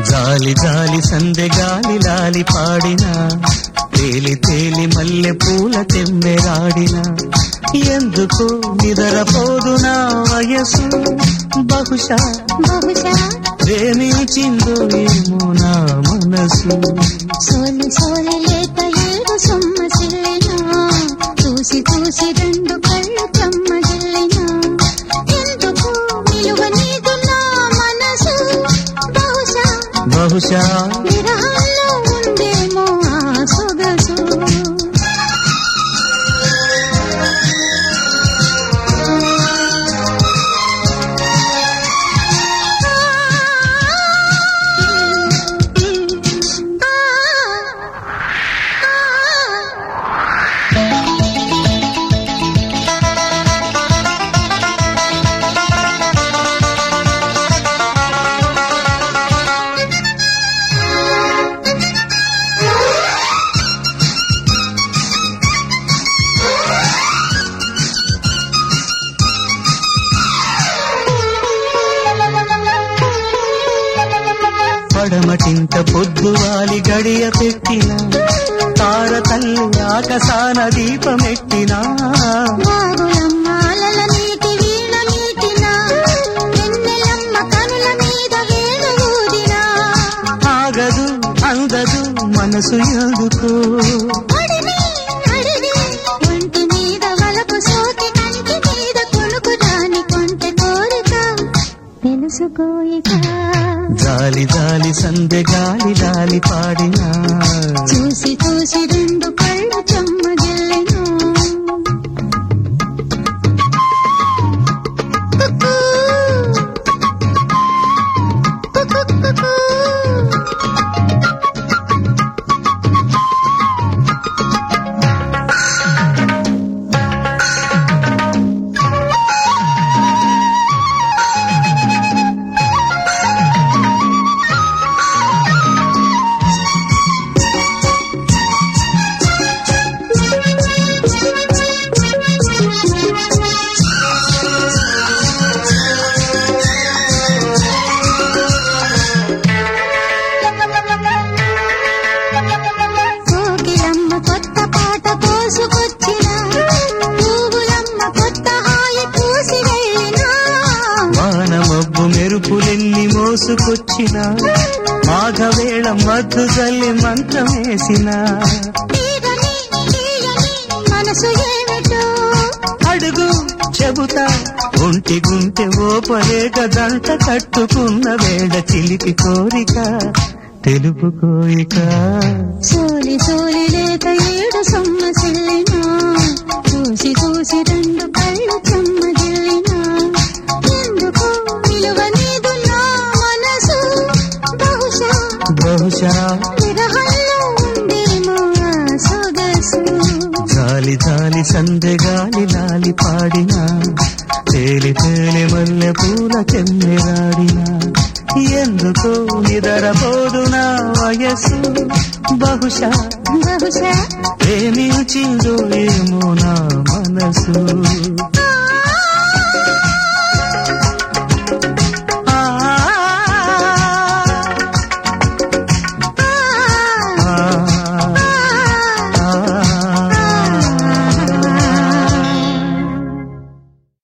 జాలి జాలి సందె గాలి లాలి పాడిన తేలి తేలి మల్లె పూల తెమ్మెరాడిన ఎందుకు నిదరపోదు నా వయసు బహుశా బహుశా ప్రేమించిందో ఏమో నా మనసు సోలి సోలి లేక ఏడు సొమ్మ సిల్లినా చూసి చూసి రెండు కళ్ళు కమ్మగిల్లినా ఎందుకు నిలువ నీదు నా మనసు బహుశా బహుశా విరహంలో ఉందేమో ఆ సొగసు పడమటింట పొద్దువాలి గడియ పెట్టిన తార తల్లి ఆకసాన దీపమెట్టినా వాగులమ్మ అలల నీటి వీణ మీటినా వెన్నెలమ్మ కనుల మీద వేలు ఊదినా ఆగదు అందదు మనసు ఎందుకు అడివి అడివి ఒంటి మీద వలపు సోకి కంటి మీద కొనుకు రాని కొంటె కోరిక తెలుసుకోయిక జాలి జాలి సందె గాలి లాలి పాడినా చూసి చూసి రెండు కళ్ళు చెమ్మగిల్లినా కుక్కూ. కుకుక్కుకు. కోకిలమ్మ కొత్త పాట పోసుకొచ్చిన పువ్వులమ్మ కొత్త హాయి పూసి వెళ్ళినా వాన మబ్బు మెరుపులెన్ని మోసుకొచ్చిన మాఘవేళ మధు జల్లి మంత్రమేసిన తీరని తీయని మనసు ఏమిటో అడుగు చెబుతా ఒంటి గుంటె ఓపలేక దంట కట్టుకున్న వేళ చిలిపి కోరిక తెలుపు కోరిక సోలి సోలి లేక ఏడు సొమ్మసిల్లినా చూసి చూసి రెండు కళ్ళు చెమ్మగిల్లినా ఎందుకు నిలువ నీదు నా మనసు బహుశా బహుశా విరహంలో ఉందేమో ఆ సొగసు జాలి జాలి సందె గాలి లాలి పాడిన తేలి తేలి మల్లె పూల చెమ్మెరాడిన ఎందుకో నిదరపోదు నా వయసు బహుశా బహుశా ప్రేమించిందో ఏమో నా మనసు